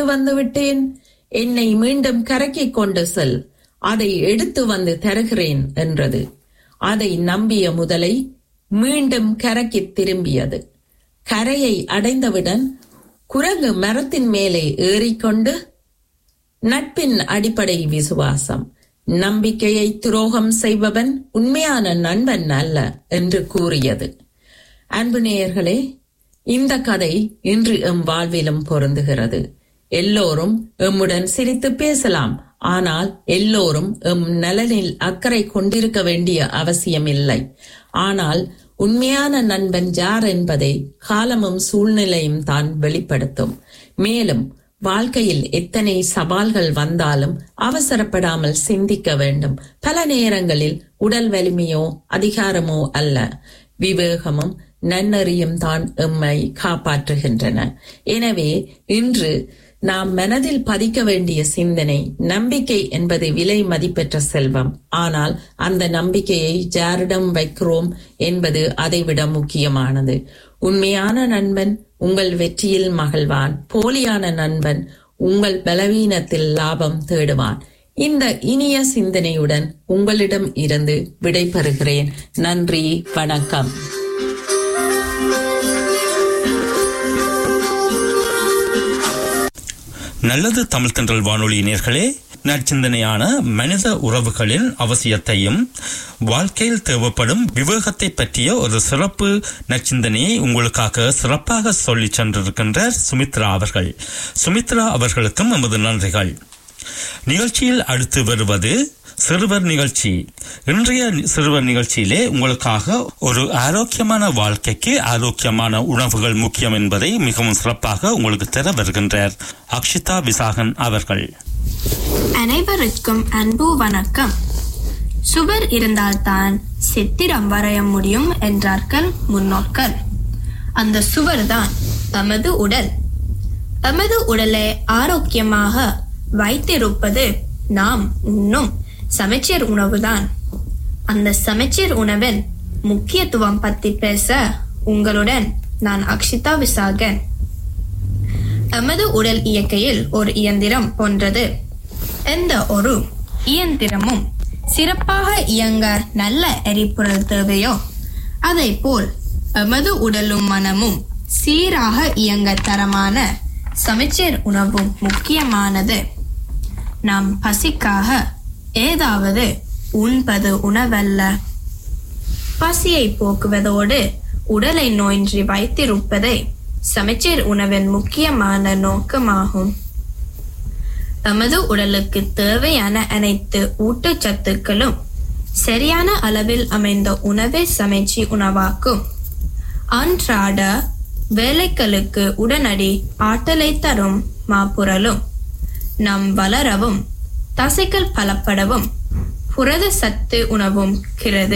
வந்து விட்டேன் என்னை மீண்டும் கரைக்கிக் கொண்டு செல் அதை எடுத்து வந்து தருகிறேன் என்றது அதை நம்பிய முதலை மீண்டும் கரைக்குத் திரும்பியது கரையை அடைந்தவுடன் குரங்கு மரத்தின் மேலே ஏறிக்கொண்டு நட்பின் அடிப்படை விசுவாசம் நம்பிக்கையை துரோகம் செய்பவன் உண்மையான நண்பன் அல்ல என்று கூறியது அன்பு நேயர்களே இந்த கதை இன்று எம் வாழ்விலும் பொருந்துகிறது எல்லோரும் எம்முடன் சிரித்து பேசலாம் ஆனால் எல்லோரும் எம் நலனில் அக்கறை கொண்டிருக்க வேண்டிய அவசியம் இல்லை ஆனால் உண்மையான நண்பன் யார் என்பதை காலமும் சூழ்நிலையும் தான் வெளிப்படுத்தும் மேலும் வாழ்க்கையில் எத்தனை சவால்கள் வந்தாலும் அவசரப்படாமல் சிந்திக்க வேண்டும் பல நேரங்களில் உடல் வலிமையோ அதிகாரமோ அல்ல விவேகமும் நன்னறியும் தான் எம்மை காப்பாற்றுகின்றன எனவே இன்று நாம் மனதில் பதிக்க வேண்டிய சிந்தனை நம்பிக்கை என்பது விலை மதிப்பெற்ற செல்வம் ஆனால் அந்த நம்பிக்கையை யாரிடம் வைக்கிறோம் என்பது அதைவிட முக்கியமானது உண்மையான நண்பன் உங்கள் வெற்றியில் மகிழ்வான் போலியான நண்பன் உங்கள் பலவீனத்தில் லாபம் தேடுவான் இந்த இனிய சிந்தனையுடன் உங்களிடம் இருந்து விடைபெறுகிறேன் நன்றி வணக்கம் நல்லது தமிழ் தென்றல் வானொலி நேர்களே நற்சிந்தனையான மனித உறவுகளின் அவசியத்தையும் வாழ்க்கையில் தேவைப்படும் விவேகத்தை பற்றிய ஒரு சிறப்பு நற்சிந்தனையை உங்களுக்காக சிறப்பாக சொல்லி சென்றிருக்கின்றார் சுமித்ரா அவர்கள் சுமித்ரா அவர்களுக்கும் எமது நன்றிகள் நிகழ்ச்சியில் அடுத்து வருவது சிறுவர் நிகழ்ச்சி இன்றைய சிறுவர் நிகழ்ச்சியிலே உங்களுக்காக ஒரு ஆரோக்கியமான வாழ்க்கைக்கு ஆரோக்கியமான உணவுகள் முக்கியம் என்பதை மிகவும் சிறப்பாக உங்களுக்கு தர வருகின்றார் அக்ஷிதா விசாகன் அவர்கள் அனைவருக்கும் அன்பு வணக்கம் சுவர் இருந்தால்தான் சித்திரம் வரைய முடியும் என்றார்கள் முன்னோர்கள் அந்த சுவர்தான் எமது உடல் எமது உடலை ஆரோக்கியமாக வைத்திருப்பது நாம் உண்ணும் சமைச்சீர் உணவுதான் அந்த சமைச்சீர் உணவின் முக்கியத்துவம் பத்தி பேச உங்களுடன் நான் அக்ஷிதா விசாகன் எமது உடல் இயற்கையில் ஒரு இயந்திரம் போன்றது எந்த ஒரு இயந்திரமும் சிறப்பாக இயங்க நல்ல எரிபொருள் தேவையோ அதை போல் எமது உடலும் மனமும் சீராக இயங்க தரமான சமைச்சீர் உணவும் முக்கியமானது நாம் பசிக்காக ஏதாவது உண்பது உணவல்ல பசியை போக்குவதோடு உடலை நோயின்றி வைத்திருப்பதை சமைச்சீர் உணவின் முக்கியமான நோக்கமாகும் எமது உடலுக்கு தேவையான அனைத்து ஊட்டச்சத்துக்களும் சரியான அளவில் அமைந்த உணவை சமைச்சு உணவாக்கும் அன்றாட வேலைகளுக்கு உடனடி ஆற்றலை தரும் மாப்புரலும் நம் வளரவும் தசைகள் பலப்படவும் புரத சத்து உணவும் கிறது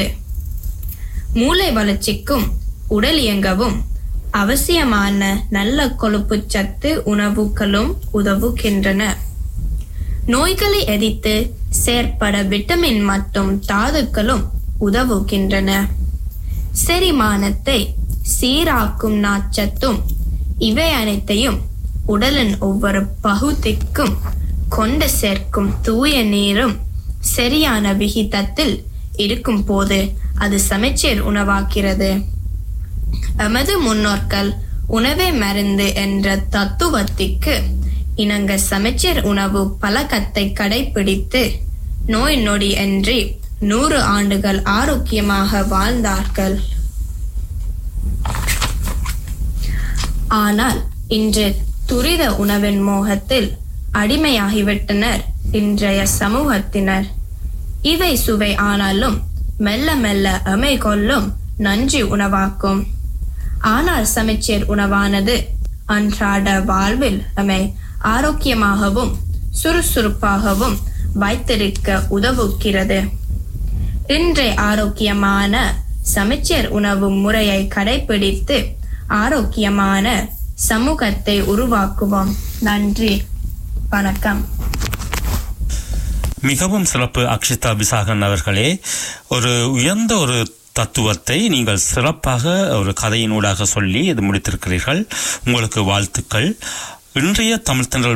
மூளை வளர்ச்சிக்கும் உடல் இயங்கவும் அவசியமான நல்ல கொழுப்பு சத்து உணவுகளும் உதவுகின்றன நோய்களை எதிர்த்து செயற்பட விட்டமின் மற்றும் தாதுக்களும் உதவுகின்றன செரிமானத்தை சீராக்கும் நாச்சத்தும் இவை அனைத்தையும் உடலின் ஒவ்வொரு பகுதிக்கும் கொண்டு சேர்க்கும் தூய நீரும் சரியான விகிதத்தில் இருக்கும் போது அது சமைச்சீர் உணவாகிறது எமது முன்னோர்கள் உணவே மருந்து என்ற தத்துவத்திற்கு இணங்க சமைச்சீர் உணவு பழக்கத்தை கடைபிடித்து நோய் நொடி அன்றி நூறு ஆண்டுகள் ஆரோக்கியமாக வாழ்ந்தார்கள் ஆனால் இன்று துரித உணவின் மோகத்தில் அடிமையாகிவிட்டனர் இன்றைய சமூகத்தினர் இவை சுவை ஆனாலும் மெல்ல மெல்ல அமை கொள்ளும் நன்றி உணவாக்கும் ஆனால் சமைச்சீர் உணவானது அன்றாட வாழ்வில் அமை ஆரோக்கியமாகவும் சுறுசுறுப்பாகவும் வைத்திருக்க உதவுகிறது இன்றைய ஆரோக்கியமான சமைச்சீர் உணவு முறையை கடைபிடித்து ஆரோக்கியமான சமூகத்தை உருவாக்குவோம் நன்றி வணக்கம் மிகவும் சிறப்பு அக்ஷிதா விசாகன் அவர்களே ஒரு உயர்ந்த ஒரு தத்துவத்தை நீங்கள் சிறப்பாக ஒரு கதையினூடாக சொல்லி இது முடித்திருக்கிறீர்கள் உங்களுக்கு வாழ்த்துக்கள் இன்றைய தமிழ் தென்றல்